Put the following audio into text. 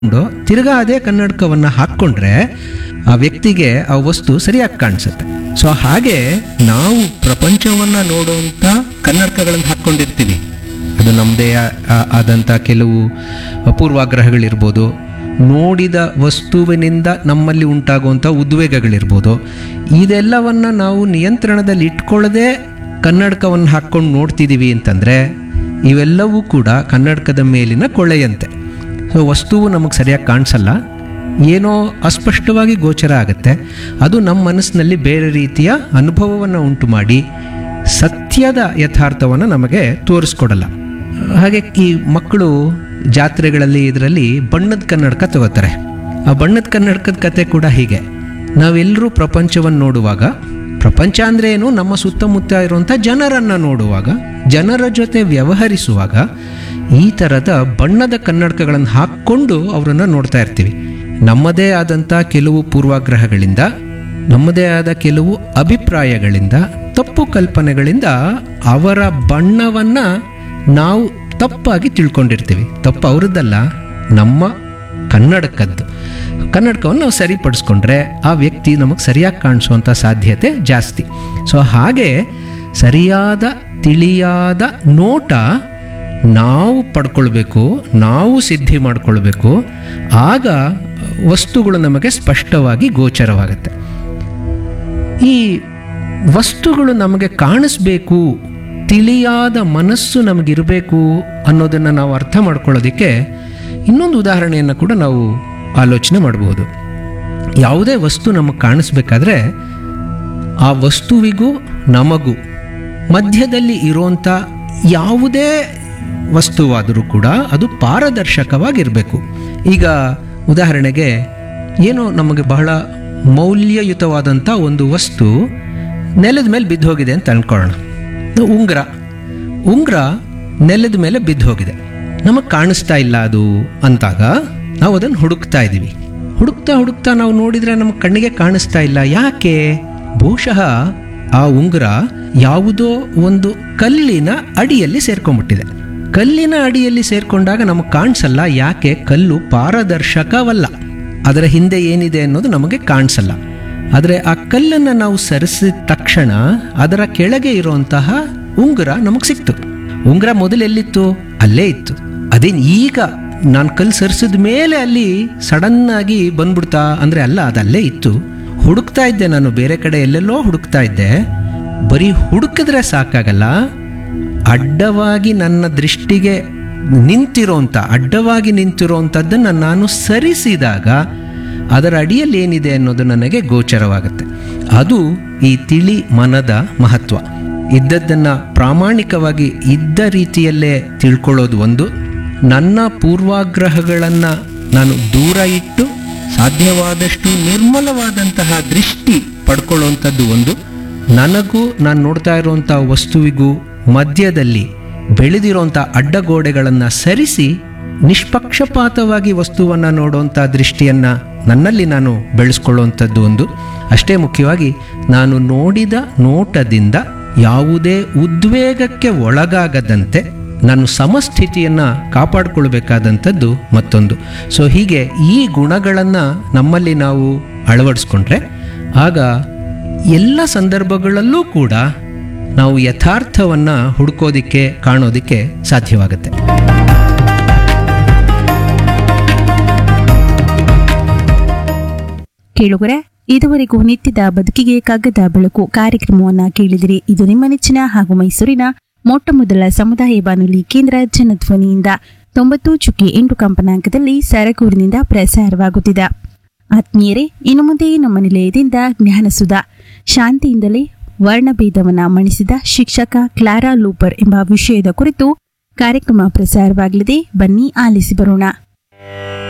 ಕೊಂಡು ತಿರ್ಗಾ ಅದೇ ಕನ್ನಡಕವನ್ನ ಹಾಕ್ಕೊಂಡ್ರೆ ಆ ವ್ಯಕ್ತಿಗೆ ಆ ವಸ್ತು ಸರಿಯಾಗಿ ಕಾಣಿಸುತ್ತೆ ಸೊ ಹಾಗೆ ನಾವು ಪ್ರಪಂಚವನ್ನ ನೋಡುವಂತ ಕನ್ನಡಕಗಳನ್ನು ಹಾಕ್ಕೊಂಡಿರ್ತೀವಿ ಅದು ನಮ್ಮದೇ ಆದಂಥ ಕೆಲವು ಪೂರ್ವಾಗ್ರಹಗಳಿರ್ಬೋದು ನೋಡಿದ ವಸ್ತುವಿನಿಂದ ನಮ್ಮಲ್ಲಿ ಉಂಟಾಗುವಂಥ ಉದ್ವೇಗಗಳಿರ್ಬೋದು ಇದೆಲ್ಲವನ್ನ ನಾವು ನಿಯಂತ್ರಣದಲ್ಲಿ ಇಟ್ಕೊಳ್ಳದೆ ಕನ್ನಡಕವನ್ನು ಹಾಕ್ಕೊಂಡು ನೋಡ್ತಿದ್ದೀವಿ ಅಂತಂದರೆ ಇವೆಲ್ಲವೂ ಕೂಡ ಕನ್ನಡಕದ ಮೇಲಿನ ಕೊಳ್ಳೆಯಂತೆ ಸೊ ವಸ್ತುವು ನಮಗೆ ಸರಿಯಾಗಿ ಕಾಣಿಸಲ್ಲ ಏನೋ ಅಸ್ಪಷ್ಟವಾಗಿ ಗೋಚರ ಆಗುತ್ತೆ ಅದು ನಮ್ಮ ಮನಸ್ಸಿನಲ್ಲಿ ಬೇರೆ ರೀತಿಯ ಅನುಭವವನ್ನು ಉಂಟು ಮಾಡಿ ಸತ್ಯದ ಯಥಾರ್ಥವನ್ನು ನಮಗೆ ತೋರಿಸ್ಕೊಡಲ್ಲ ಹಾಗೆ ಈ ಮಕ್ಕಳು ಜಾತ್ರೆಗಳಲ್ಲಿ ಇದರಲ್ಲಿ ಬಣ್ಣದ ಕನ್ನಡಕ ತಗೋತಾರೆ ಆ ಬಣ್ಣದ ಕನ್ನಡಕದ ಕತೆ ಕೂಡ ಹೀಗೆ ನಾವೆಲ್ಲರೂ ಪ್ರಪಂಚವನ್ನು ನೋಡುವಾಗ ಪ್ರಪಂಚ ಅಂದ್ರೆ ಏನು ನಮ್ಮ ಸುತ್ತಮುತ್ತ ಇರುವಂಥ ಜನರನ್ನು ನೋಡುವಾಗ ಜನರ ಜೊತೆ ವ್ಯವಹರಿಸುವಾಗ ಈ ಥರದ ಬಣ್ಣದ ಕನ್ನಡಕಗಳನ್ನು ಹಾಕ್ಕೊಂಡು ಅವರನ್ನು ನೋಡ್ತಾ ಇರ್ತೀವಿ ನಮ್ಮದೇ ಆದಂಥ ಕೆಲವು ಪೂರ್ವಾಗ್ರಹಗಳಿಂದ ನಮ್ಮದೇ ಆದ ಕೆಲವು ಅಭಿಪ್ರಾಯಗಳಿಂದ ತಪ್ಪು ಕಲ್ಪನೆಗಳಿಂದ ಅವರ ಬಣ್ಣವನ್ನು ನಾವು ತಪ್ಪಾಗಿ ತಿಳ್ಕೊಂಡಿರ್ತೀವಿ ತಪ್ಪು ಅವ್ರದ್ದಲ್ಲ ನಮ್ಮ ಕನ್ನಡಕದ್ದು ಕನ್ನಡಕವನ್ನು ನಾವು ಸರಿಪಡಿಸ್ಕೊಂಡ್ರೆ ಆ ವ್ಯಕ್ತಿ ನಮಗೆ ಸರಿಯಾಗಿ ಕಾಣಿಸುವಂಥ ಸಾಧ್ಯತೆ ಜಾಸ್ತಿ ಸೊ ಹಾಗೆ ಸರಿಯಾದ ತಿಳಿಯಾದ ನೋಟ ನಾವು ಪಡ್ಕೊಳ್ಬೇಕು ನಾವು ಸಿದ್ಧಿ ಮಾಡ್ಕೊಳ್ಬೇಕು ಆಗ ವಸ್ತುಗಳು ನಮಗೆ ಸ್ಪಷ್ಟವಾಗಿ ಗೋಚರವಾಗುತ್ತೆ ಈ ವಸ್ತುಗಳು ನಮಗೆ ಕಾಣಿಸ್ಬೇಕು ತಿಳಿಯಾದ ಮನಸ್ಸು ನಮಗಿರಬೇಕು ಅನ್ನೋದನ್ನು ನಾವು ಅರ್ಥ ಮಾಡ್ಕೊಳ್ಳೋದಕ್ಕೆ ಇನ್ನೊಂದು ಉದಾಹರಣೆಯನ್ನು ಕೂಡ ನಾವು ಆಲೋಚನೆ ಮಾಡಬಹುದು ಯಾವುದೇ ವಸ್ತು ನಮಗೆ ಕಾಣಿಸ್ಬೇಕಾದ್ರೆ ಆ ವಸ್ತುವಿಗೂ ನಮಗೂ ಮಧ್ಯದಲ್ಲಿ ಇರುವಂಥ ಯಾವುದೇ ವಸ್ತುವಾದರೂ ಕೂಡ ಅದು ಪಾರದರ್ಶಕವಾಗಿರಬೇಕು ಈಗ ಉದಾಹರಣೆಗೆ ಏನೋ ನಮಗೆ ಬಹಳ ಮೌಲ್ಯಯುತವಾದಂಥ ಒಂದು ವಸ್ತು ನೆಲದ ಮೇಲೆ ಬಿದ್ದು ಹೋಗಿದೆ ಅಂತ ಅನ್ಕೊಳ್ಳೋಣ ಉಂಗುರ ಉಂಗುರ ನೆಲದ ಮೇಲೆ ಬಿದ್ದು ಹೋಗಿದೆ ನಮಗೆ ಕಾಣಿಸ್ತಾ ಇಲ್ಲ ಅದು ಅಂತಾಗ ನಾವು ಅದನ್ನು ಹುಡುಕ್ತಾ ಇದ್ದೀವಿ ಹುಡುಕ್ತಾ ಹುಡುಕ್ತಾ ನಾವು ನೋಡಿದ್ರೆ ನಮ್ಮ ಕಣ್ಣಿಗೆ ಕಾಣಿಸ್ತಾ ಇಲ್ಲ ಯಾಕೆ ಬಹುಶಃ ಆ ಉಂಗುರ ಯಾವುದೋ ಒಂದು ಕಲ್ಲಿನ ಅಡಿಯಲ್ಲಿ ಸೇರ್ಕೊಂಡ್ಬಿಟ್ಟಿದೆ ಕಲ್ಲಿನ ಅಡಿಯಲ್ಲಿ ಸೇರ್ಕೊಂಡಾಗ ನಮಗೆ ಕಾಣಿಸಲ್ಲ ಯಾಕೆ ಕಲ್ಲು ಪಾರದರ್ಶಕವಲ್ಲ ಅದರ ಹಿಂದೆ ಏನಿದೆ ಅನ್ನೋದು ನಮಗೆ ಕಾಣಿಸಲ್ಲ ಆದರೆ ಆ ಕಲ್ಲನ್ನು ನಾವು ಸರಿಸಿದ ತಕ್ಷಣ ಅದರ ಕೆಳಗೆ ಇರುವಂತಹ ಉಂಗುರ ನಮಗೆ ಸಿಕ್ತು ಉಂಗುರ ಮೊದಲು ಎಲ್ಲಿತ್ತು ಅಲ್ಲೇ ಇತ್ತು ಅದೇನು ಈಗ ನಾನು ಕಲ್ಲು ಸರಿಸಿದ ಮೇಲೆ ಅಲ್ಲಿ ಸಡನ್ ಆಗಿ ಬಂದ್ಬಿಡ್ತಾ ಅಂದರೆ ಅಲ್ಲ ಅದಲ್ಲೇ ಇತ್ತು ಹುಡುಕ್ತಾ ಇದ್ದೆ ನಾನು ಬೇರೆ ಕಡೆ ಎಲ್ಲೆಲ್ಲೋ ಹುಡುಕ್ತಾ ಇದ್ದೆ ಬರೀ ಹುಡುಕಿದ್ರೆ ಸಾಕಾಗಲ್ಲ ಅಡ್ಡವಾಗಿ ನನ್ನ ದೃಷ್ಟಿಗೆ ನಿಂತಿರೋಂಥ ಅಡ್ಡವಾಗಿ ನಿಂತಿರೋಂಥದ್ದನ್ನು ನಾನು ಸರಿಸಿದಾಗ ಅದರ ಅಡಿಯಲ್ಲಿ ಏನಿದೆ ಅನ್ನೋದು ನನಗೆ ಗೋಚರವಾಗುತ್ತೆ ಅದು ಈ ತಿಳಿ ಮನದ ಮಹತ್ವ ಇದ್ದದ್ದನ್ನು ಪ್ರಾಮಾಣಿಕವಾಗಿ ಇದ್ದ ರೀತಿಯಲ್ಲೇ ತಿಳ್ಕೊಳ್ಳೋದು ಒಂದು ನನ್ನ ಪೂರ್ವಾಗ್ರಹಗಳನ್ನು ನಾನು ದೂರ ಇಟ್ಟು ಸಾಧ್ಯವಾದಷ್ಟು ನಿರ್ಮಲವಾದಂತಹ ದೃಷ್ಟಿ ಪಡ್ಕೊಳ್ಳುವಂಥದ್ದು ಒಂದು ನನಗೂ ನಾನು ನೋಡ್ತಾ ಇರುವಂಥ ವಸ್ತುವಿಗೂ ಮಧ್ಯದಲ್ಲಿ ಬೆಳೆದಿರುವಂಥ ಅಡ್ಡಗೋಡೆಗಳನ್ನು ಸರಿಸಿ ನಿಷ್ಪಕ್ಷಪಾತವಾಗಿ ವಸ್ತುವನ್ನು ನೋಡುವಂಥ ದೃಷ್ಟಿಯನ್ನು ನನ್ನಲ್ಲಿ ನಾನು ಬೆಳೆಸ್ಕೊಳ್ಳುವಂಥದ್ದು ಒಂದು ಅಷ್ಟೇ ಮುಖ್ಯವಾಗಿ ನಾನು ನೋಡಿದ ನೋಟದಿಂದ ಯಾವುದೇ ಉದ್ವೇಗಕ್ಕೆ ಒಳಗಾಗದಂತೆ ನಾನು ಸಮಸ್ಥಿತಿಯನ್ನು ಕಾಪಾಡಿಕೊಳ್ಬೇಕಾದಂಥದ್ದು ಮತ್ತೊಂದು ಸೊ ಹೀಗೆ ಈ ಗುಣಗಳನ್ನು ನಮ್ಮಲ್ಲಿ ನಾವು ಅಳವಡಿಸ್ಕೊಂಡ್ರೆ ಆಗ ಎಲ್ಲ ಸಂದರ್ಭಗಳಲ್ಲೂ ಕೂಡ ನಾವು ಯಥಾರ್ಥವನ್ನು ಹುಡುಕೋದಿಕ್ಕೆ ಕಾಣೋದಿಕ್ಕೆ ಸಾಧ್ಯವಾಗುತ್ತೆ ಕೇಳುಗರೆ ಇದುವರೆಗೂ ನಿತ್ಯದ ಬದುಕಿಗೆ ಕಗ್ಗದ ಬೆಳಕು ಕಾರ್ಯಕ್ರಮವನ್ನ ಕೇಳಿದಿರಿ ಇದು ನಿಮ್ಮ ನೆಚ್ಚಿನ ಹಾಗೂ ಮೈಸೂರಿನ ಮೊಟ್ಟ ಮೊದಲ ಸಮುದಾಯ ಬಾನುಲಿ ಕೇಂದ್ರ ಜನಧ್ವನಿಯಿಂದ ತೊಂಬತ್ತು ಚುಕ್ಕಿ ಎಂಟು ಕಂಪನಾಂಕದಲ್ಲಿ ಸರಗೂರಿನಿಂದ ಪ್ರಸಾರವಾಗುತ್ತಿದೆ ಆತ್ಮೀಯರೇ ಇನ್ನು ಮುಂದೆ ನಮ್ಮ ನಿಲಯದಿಂದ ಜ್ಞಾನಸುಧ ಶಾಂತಿಯಿಂದಲೇ ವರ್ಣಭೇದವನ್ನ ಮಣಿಸಿದ ಶಿಕ್ಷಕ ಕ್ಲಾರಾ ಲೂಪರ್ ಎಂಬ ವಿಷಯದ ಕುರಿತು ಕಾರ್ಯಕ್ರಮ ಪ್ರಸಾರವಾಗಲಿದೆ ಬನ್ನಿ ಆಲಿಸಿ ಬರೋಣ